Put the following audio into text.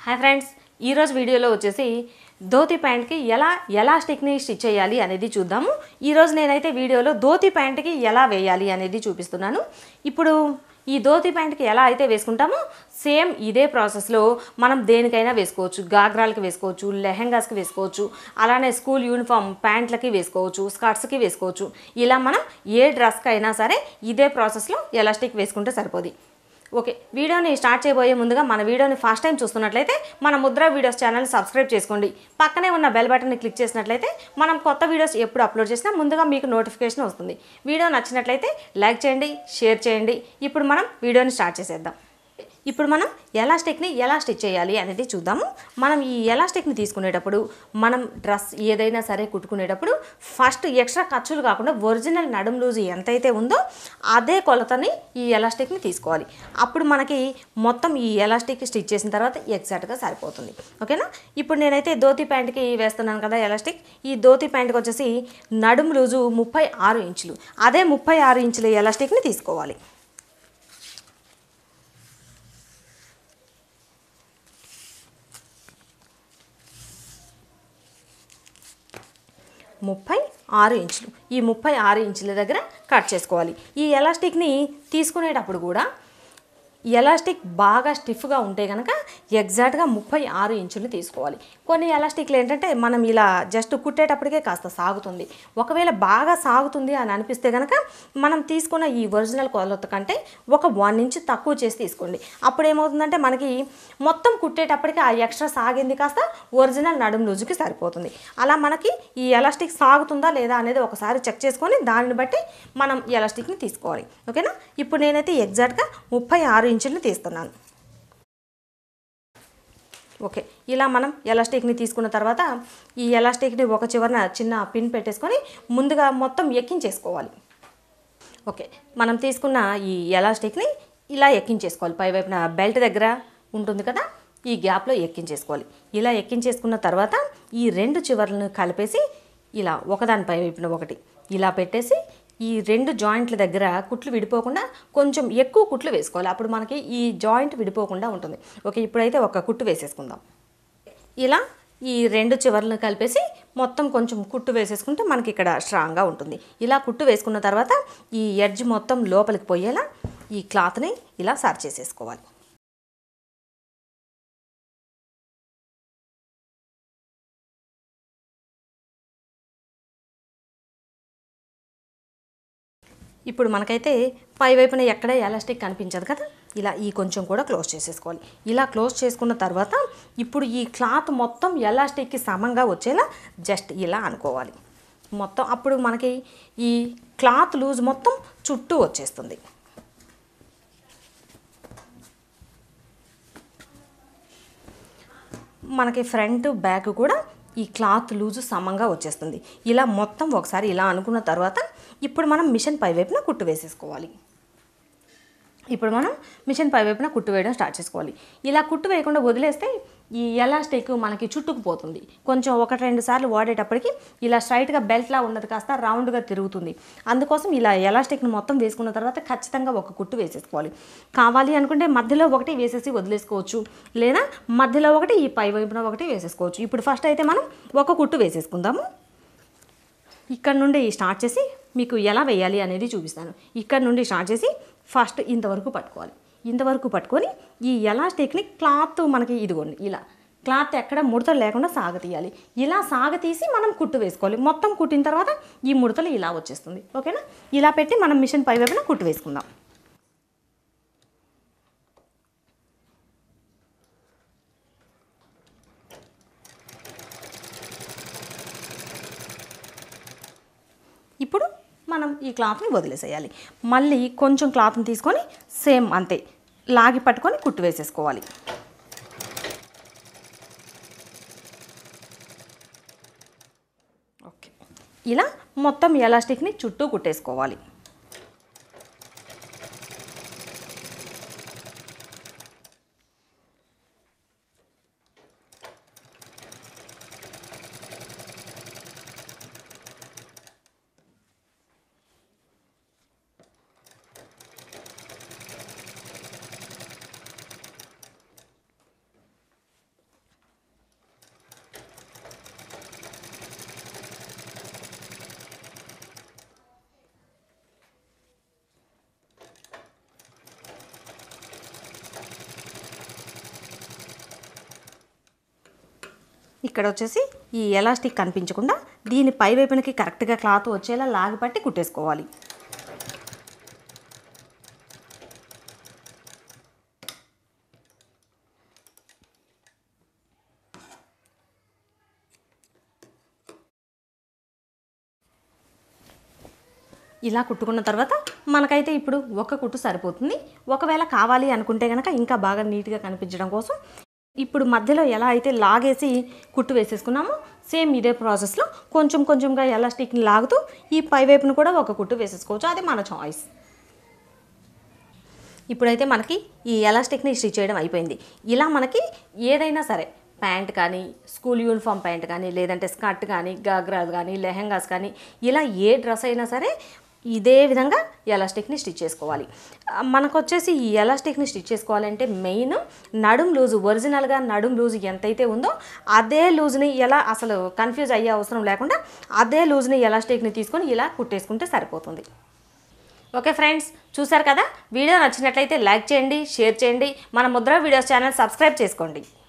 hi friends ఈరోజు వీడియోలో వచ్చేసి ధోతి ప్యాంట్కి ఎలా ఎలాస్టిక్ని స్టిచ్ చేయాలి అనేది చూద్దాము ఈరోజు నేనైతే వీడియోలో ధోతి ప్యాంట్కి ఎలా వేయాలి అనేది చూపిస్తున్నాను ఇప్పుడు ఈ ధోతి ప్యాంట్కి ఎలా అయితే వేసుకుంటామో సేమ్ ఇదే ప్రాసెస్లో మనం దేనికైనా వేసుకోవచ్చు గాగ్రాలకి వేసుకోవచ్చు లెహెంగాస్కి వేసుకోవచ్చు అలానే స్కూల్ యూనిఫామ్ ప్యాంట్లకి వేసుకోవచ్చు స్కర్ట్స్కి వేసుకోవచ్చు ఇలా మనం ఏ డ్రెస్కి అయినా సరే ఇదే ప్రాసెస్లో ఎలాస్టిక్ వేసుకుంటే సరిపోదు ఓకే వీడియోని స్టార్ట్ చేయబోయే ముందుగా మన వీడియోని ఫస్ట్ టైం చూస్తున్నట్లయితే మన ముద్ర వీడియోస్ ఛానల్ని సబ్స్క్రైబ్ చేసుకోండి పక్కనే ఉన్న బెల్ బటన్ని క్లిక్ చేసినట్లయితే మనం కొత్త వీడియోస్ ఎప్పుడు అప్లోడ్ చేసినా ముందుగా మీకు నోటిఫికేషన్ వస్తుంది వీడియో నచ్చినట్లయితే లైక్ చేయండి షేర్ చేయండి ఇప్పుడు మనం వీడియోని స్టార్ట్ చేసేద్దాం ఇప్పుడు మనం ఎలాస్టిక్ని ఎలా స్టిచ్ చేయాలి అనేది చూద్దాము మనం ఈ ఎలాస్టిక్ని తీసుకునేటప్పుడు మనం డ్రెస్ ఏదైనా సరే కుట్టుకునేటప్పుడు ఫస్ట్ ఎక్స్ట్రా ఖర్చులు కాకుండా ఒరిజినల్ నడుం లూజు ఎంతైతే ఉందో అదే కొలతని ఈ ఎలాస్టిక్ని తీసుకోవాలి అప్పుడు మనకి మొత్తం ఈ ఎలాస్టిక్ స్టిచ్ చేసిన తర్వాత ఎగ్జాక్ట్గా సరిపోతుంది ఓకేనా ఇప్పుడు నేనైతే ధోతి ప్యాంట్కి వేస్తున్నాను కదా ఎలాస్టిక్ ఈ ధోతి ప్యాంట్కి వచ్చేసి నడుం లూజు ముప్పై ఆరు ఇంచులు అదే ముప్పై ఆరు ఇంచుల ఎలాస్టిక్ని తీసుకోవాలి ముప్పై ఆరు ఇంచులు ఈ ముప్పై ఆరు ఇంచుల దగ్గర కట్ చేసుకోవాలి ఈ ఎలాస్టిక్ని తీసుకునేటప్పుడు కూడా ఎలాస్టిక్ బాగా స్టిఫ్గా ఉంటే కనుక ఎగ్జాక్ట్గా ముప్పై ఆరు ఇంచులు తీసుకోవాలి కొన్ని ఎలాస్టిక్లు ఏంటంటే మనం ఇలా జస్ట్ కుట్టేటప్పటికే కాస్త సాగుతుంది ఒకవేళ బాగా సాగుతుంది అని అనిపిస్తే కనుక మనం తీసుకున్న ఈ ఒరిజినల్ కొలత కంటే ఒక వన్ ఇంచ్ తక్కువ చేసి తీసుకోండి అప్పుడు ఏమవుతుందంటే మనకి మొత్తం కుట్టేటప్పటికి ఆ ఎక్స్ట్రా సాగింది కాస్త ఒరిజినల్ నడుం లూజుకి సరిపోతుంది అలా మనకి ఈ ఎలాస్టిక్ సాగుతుందా లేదా అనేది ఒకసారి చెక్ చేసుకొని దానిని బట్టి మనం ఎలాస్టిక్ని తీసుకోవాలి ఓకేనా ఇప్పుడు నేనైతే ఎగ్జాక్ట్గా ముప్పై ఆరు ఇంచులు తీస్తున్నాను ఓకే ఇలా మనం ఎలాస్టిక్ని తీసుకున్న తర్వాత ఈ ఎలాస్టిక్ని ఒక చివరన చిన్న పిన్ పెట్టేసుకొని ముందుగా మొత్తం ఎక్కించేసుకోవాలి ఓకే మనం తీసుకున్న ఈ ఎలాస్టిక్ని ఇలా ఎక్కించేసుకోవాలి పై వైపున బెల్ట్ దగ్గర ఉంటుంది కదా ఈ గ్యాప్లో ఎక్కించేసుకోవాలి ఇలా ఎక్కించేసుకున్న తర్వాత ఈ రెండు చివర్లను కలిపేసి ఇలా ఒకదానిపై వైపున ఒకటి ఇలా పెట్టేసి ఈ రెండు జాయింట్ల దగ్గర కుట్లు విడిపోకుండా కొంచెం ఎక్కువ కుట్లు వేసుకోవాలి అప్పుడు మనకి ఈ జాయింట్ విడిపోకుండా ఉంటుంది ఓకే ఇప్పుడైతే ఒక కుట్టు వేసేసుకుందాం ఇలా ఈ రెండు చివర్లను కలిపేసి మొత్తం కొంచెం కుట్టు వేసేసుకుంటే మనకి ఇక్కడ స్ట్రాంగ్గా ఉంటుంది ఇలా కుట్టు వేసుకున్న తర్వాత ఈ ఎడ్జ్ మొత్తం లోపలికి పోయేలా ఈ క్లాత్ని ఇలా సర్ చేసేసుకోవాలి ఇప్పుడు మనకైతే పై వైపున ఎక్కడ ఎలాస్టిక్ కనిపించదు కదా ఇలా ఈ కొంచెం కూడా క్లోజ్ చేసేసుకోవాలి ఇలా క్లోజ్ చేసుకున్న తర్వాత ఇప్పుడు ఈ క్లాత్ మొత్తం ఎలాస్టిక్కి సమంగా వచ్చేలా జస్ట్ ఇలా అనుకోవాలి మొత్తం అప్పుడు మనకి ఈ క్లాత్ లూజ్ మొత్తం చుట్టూ వచ్చేస్తుంది మనకి ఫ్రంట్ బ్యాక్ కూడా ఈ క్లాత్ లూజు సమంగా వచ్చేస్తుంది ఇలా మొత్తం ఒకసారి ఇలా అనుకున్న తర్వాత ఇప్పుడు మనం మిషన్ పై వైపున కుట్టు వేసేసుకోవాలి ఇప్పుడు మనం మిషన్ పై వైపున కుట్టు వేయడం స్టార్ట్ చేసుకోవాలి ఇలా కుట్టు వేయకుండా వదిలేస్తే ఈ ఎలాస్టిక్ మనకి చుట్టుకుపోతుంది కొంచెం ఒకటి రెండు సార్లు వాడేటప్పటికి ఇలా స్ట్రైట్గా బెల్ట్లా ఉన్నది కాస్త రౌండ్గా తిరుగుతుంది అందుకోసం ఇలా ఎలాస్టిక్ని మొత్తం వేసుకున్న తర్వాత ఖచ్చితంగా ఒక కుట్టు వేసేసుకోవాలి కావాలి అనుకుంటే మధ్యలో ఒకటి వేసేసి వదిలేసుకోవచ్చు లేదా మధ్యలో ఒకటి ఈ పై వైపున ఒకటి వేసేసుకోవచ్చు ఇప్పుడు ఫస్ట్ అయితే మనం ఒక కుట్టు వేసేసుకుందాము ఇక్కడ నుండి స్టార్ట్ చేసి మీకు ఎలా వేయాలి అనేది చూపిస్తాను ఇక్కడ నుండి స్టార్ట్ చేసి ఫస్ట్ ఇంతవరకు పట్టుకోవాలి ఇంతవరకు పట్టుకొని ఈ ఎలాస్టిక్ని క్లాత్ మనకి ఇదిగోండి ఇలా క్లాత్ ఎక్కడ ముడతలు లేకుండా సాగతీయాలి ఇలా సాగతీసి మనం కుట్టు వేసుకోవాలి మొత్తం కుట్టిన తర్వాత ఈ ముడతలు ఇలా వచ్చేస్తుంది ఓకేనా ఇలా పెట్టి మనం మిషన్ పై వైపున కుట్టు వేసుకుందాం ఇప్పుడు మనం ఈ క్లాత్ని వదిలేసేయాలి మళ్ళీ కొంచెం క్లాత్ని తీసుకొని సేమ్ అంతే లాగి పట్టుకొని కుట్టు వేసేసుకోవాలి ఓకే ఇలా మొత్తం ఎలాస్టిక్ని చుట్టూ కుట్టేసుకోవాలి ఇక్కడ వచ్చేసి ఈ ఎలాస్టిక్ కనిపించకుండా దీని పై వైపునకి కరెక్ట్గా క్లాత్ వచ్చేలా లాగిపట్టి కుట్టేసుకోవాలి ఇలా కుట్టుకున్న తర్వాత మనకైతే ఇప్పుడు ఒక కుట్టు సరిపోతుంది ఒకవేళ కావాలి అనుకుంటే కనుక ఇంకా బాగా నీట్గా కనిపించడం కోసం ఇప్పుడు మధ్యలో ఎలా అయితే లాగేసి కుట్టు వేసేసుకున్నామో సేమ్ ఇదే ప్రాసెస్లో కొంచెం కొంచెంగా ఎలాస్టిక్ని లాగుతూ ఈ పై వైపును కూడా ఒక కుట్టు వేసేసుకోవచ్చు అది మన చాయిస్ ఇప్పుడైతే మనకి ఈ ఎలాస్టిక్ని స్టిచ్ చేయడం అయిపోయింది ఇలా మనకి ఏదైనా సరే ప్యాంట్ కానీ స్కూల్ యూనిఫామ్ ప్యాంట్ కానీ లేదంటే స్కర్ట్ కానీ గాగ్రాలు కానీ లెహెంగాస్ కానీ ఇలా ఏ డ్రెస్ అయినా సరే ఇదే విధంగా ఎలాస్టిక్ని స్టిచ్ చేసుకోవాలి ఆ, మనకు వచ్చేసి ఈ ఎలాస్టిక్ని స్టిచ్ చేసుకోవాలంటే మెయిన్ నడుం లూజు ఒరిజినల్గా నడుం లూజు ఎంతైతే ఉందో అదే లూజ్ని ఎలా అసలు కన్ఫ్యూజ్ అయ్యే అవసరం లేకుండా అదే లూజ్ని ఎలాస్టిక్ని తీసుకొని ఇలా కుట్టేసుకుంటే సరిపోతుంది ఓకే ఫ్రెండ్స్ చూసారు కదా వీడియో నచ్చినట్లయితే లైక్ చేయండి షేర్ చేయండి మన ముద్ర వీడియోస్ ఛానల్ సబ్స్క్రైబ్ చేసుకోండి